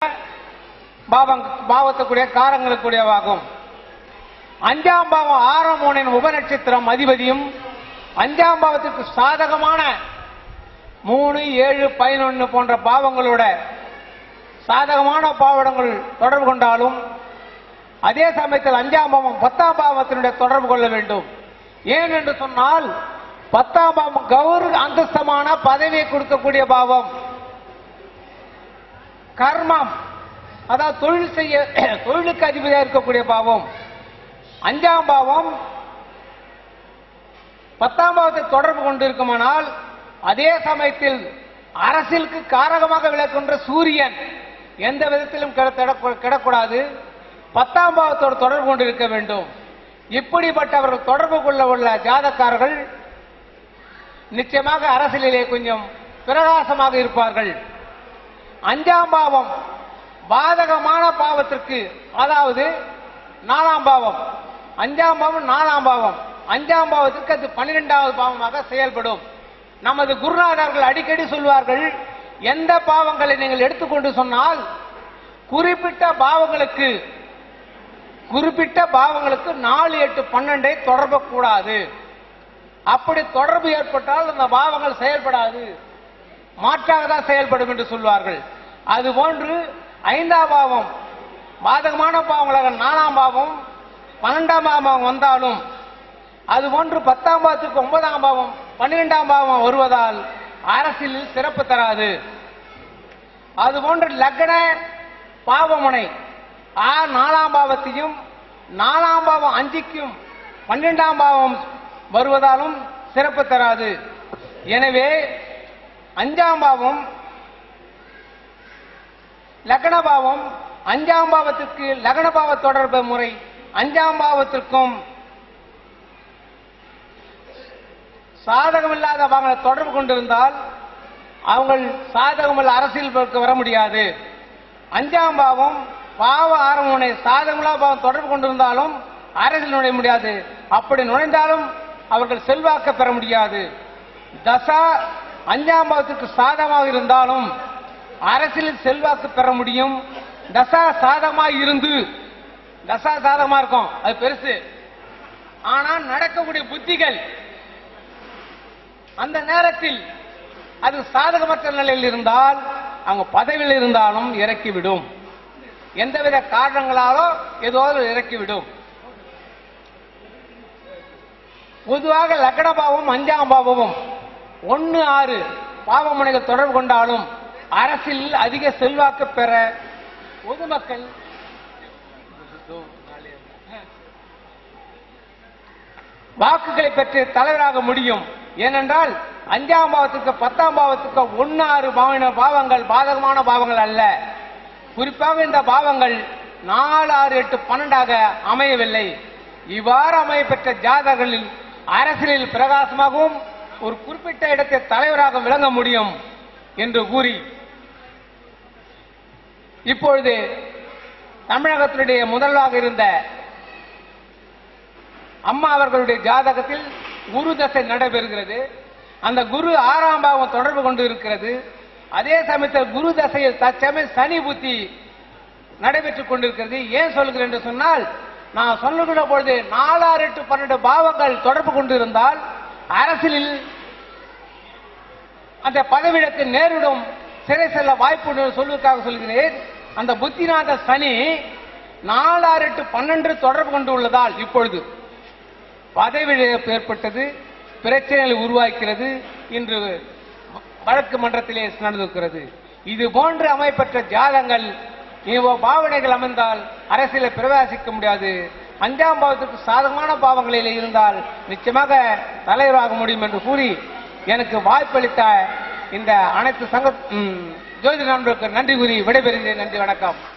பாவம் பாவத்துக்குரிய காரங்களுக்குரியவாகும் அஞ்சாம் பாவம் ஆறாம் மூணின் உபநட்சத்திரம் அதிபதியும் அஞ்சாம் பாவத்திற்கு சாதகமான மூணு ஏழு பதினொன்னு போன்ற பாவங்களோட சாதகமான பாவடங்கள் தொடர்பு கொண்டாலும் அதே சமயத்தில் அஞ்சாம் பாவம் பத்தாம் பாவத்தினுடைய தொடர்பு கொள்ள வேண்டும் ஏன் என்று சொன்னால் பத்தாம் பாவம் கௌர அந்தஸ்தமான பதவியை கொடுக்கக்கூடிய பாவம் கர்மம் அதாவது தொழில் செய்ய தொழிலுக்கு அதிபதியாக இருக்கக்கூடிய பாவம் அஞ்சாம் பாவம் பத்தாம் பாவத்தை தொடர்பு கொண்டிருக்குமானால் அதே சமயத்தில் அரசியலுக்கு காரகமாக விளக்குகின்ற சூரியன் எந்த விதத்திலும் கிட- கிடக்கூ- கிடக்கூடாது பத்தாம் பாவத்தோடு தொடர்பு கொண்டிருக்க வேண்டும் இப்படிப்பட்டவர்கள் தொடர்பு கொள்ள உள்ள ஜாதக்காரர்கள் நிச்சயமாக அரசியலிலே கொஞ்சம் பிரகாசமாக இருப்பார்கள் அஞ்சாம் பாவம் பாதகமான பாவத்திற்கு அதாவது நாலாம் பாவம் அஞ்சாம் பாவம் நாலாம் பாவம் அஞ்சாம் பாவத்திற்கு அது பன்னிரெண்டாவது பாவமாக செயல்படும் நமது குருநாதர்கள் அடிக்கடி சொல்வார்கள் எந்த பாவங்களை நீங்கள் எடுத்துக்கொண்டு சொன்னால் குறிப்பிட்ட பாவங்களுக்கு குறிப்பிட்ட பாவங்களுக்கு நாலு எட்டு பன்னெண்டை தொடர்பு கூடாது அப்படி தொடர்பு ஏற்பட்டால் அந்த பாவங்கள் செயல்படாது மாற்றாக தான் செயல்படும் என்று சொல்வார்கள் அதுபோன்று ஐந்தாம் பாவம் பாதகமான பாவங்களாக நாலாம் பாவம் பன்னெண்டாம் பாவம் வந்தாலும் அதுபோன்று பத்தாம் பாவத்துக்கு ஒன்பதாம் பாவம் பன்னிரெண்டாம் பாவம் வருவதால் அரசியலில் சிறப்பு தராது அதுபோன்று லக்ன பாவமுனை ஆ நாலாம் பாவத்தையும் நாலாம் பாவம் அஞ்சுக்கும் பன்னிரெண்டாம் பாவம் வருவதாலும் சிறப்பு தராது எனவே அஞ்சாம் பாவம் லக்ன பாவம் அஞ்சாம் பாவத்திற்கு லக்ன பாவ தொடர்பு முறை அஞ்சாம் பாவத்திற்கும் சாதகமில்லாத பாவங்களை தொடர்பு கொண்டிருந்தால் அவங்கள் சாதகமில்ல அரசியல் வர முடியாது அஞ்சாம் பாவம் பாவ ஆரம்பனை சாதகமில்லா பாவம் தொடர்பு கொண்டிருந்தாலும் அரசியல் நுழைய முடியாது அப்படி நுழைந்தாலும் அவர்கள் செல்வாக்க பெற முடியாது தசா அஞ்சாம் பாவத்திற்கு சாதகமாக இருந்தாலும் அரசியலில் செல்வாக்கு பெற முடியும் தசா சாதகமாக இருந்து தசா சாதகமா இருக்கும் அது பெருசு ஆனா நடக்கக்கூடிய புத்திகள் அந்த நேரத்தில் அது சாதகமற்ற நிலையில் இருந்தால் அவங்க பதவியில் இருந்தாலும் இறக்கிவிடும் எந்தவித காரணங்களாலோ ஏதோ ஒரு இறக்கிவிடும் பொதுவாக லக்ன பாவம் அஞ்சாம் பாவமும் ஒன்னு ஆறு பாவமுனைகள் தொடர்பு கொண்டாலும் அரசியலில் அதிக செல்வாக்கு பெற பொதுமக்கள் வாக்குகளை பெற்று தலைவராக முடியும் ஏனென்றால் அஞ்சாம் பாவத்துக்கு பத்தாம் பாவத்துக்கு ஒன்னு ஆறு பாவன பாவங்கள் பாதகமான பாவங்கள் அல்ல குறிப்பாக இந்த பாவங்கள் நாலு ஆறு எட்டு பன்னெண்டாக அமையவில்லை இவ்வாறு அமையப்பெற்ற ஜாதகங்களில் அரசியலில் பிரகாசமாகவும் ஒரு குறிப்பிட்ட இடத்தை தலைவராக விளங்க முடியும் என்று கூறி இப்பொழுது தமிழகத்தினுடைய முதல்வராக இருந்த அம்மா அவர்களுடைய ஜாதகத்தில் குரு தசை நடைபெறுகிறது அந்த குரு ஆறாம் பாவம் தொடர்பு கொண்டு இருக்கிறது அதே சமயத்தில் குரு தசையில் தற்சமயம் சனி புத்தி நடைபெற்றுக் கொண்டிருக்கிறது ஏன் சொல்கிறேன் என்று சொன்னால் நான் சொல்லுகிற பொழுது நாலாறு எட்டு பன்னெண்டு பாவங்கள் தொடர்பு கொண்டிருந்தால் அரசியலில் அந்த பதவியிடத்தை நேரிடும் சிறை செல்ல வாய்ப்பு உண்டு என்று சொல்வதற்காக சொல்கிறேன் அந்த புத்திநாத சனி நாலாறு எட்டு பன்னெண்டு தொடர்பு கொண்டு உள்ளதால் இப்பொழுது பதவி இழப்பு ஏற்பட்டது பிரச்சனைகளை உருவாக்கிறது இன்று வழக்கு மன்றத்திலே நடந்திருக்கிறது இது போன்று அமைப்பெற்ற ஜாதங்கள் இவ்வ- பாவனைகள் அமைந்தால் அரசியலை பிரவேசிக்க முடியாது அஞ்சாம் பாவத்திற்கு சாதகமான பாவங்களில் இருந்தால் நிச்சயமாக தலைவராக முடியும் என்று கூறி எனக்கு வாய்ப்பளித்த இந்த அனைத்து சங்க ம், ஜோதிட நண்பர்களுக்கு நன்றி கூறி விடைபெறுகிறேன் நன்றி வணக்கம்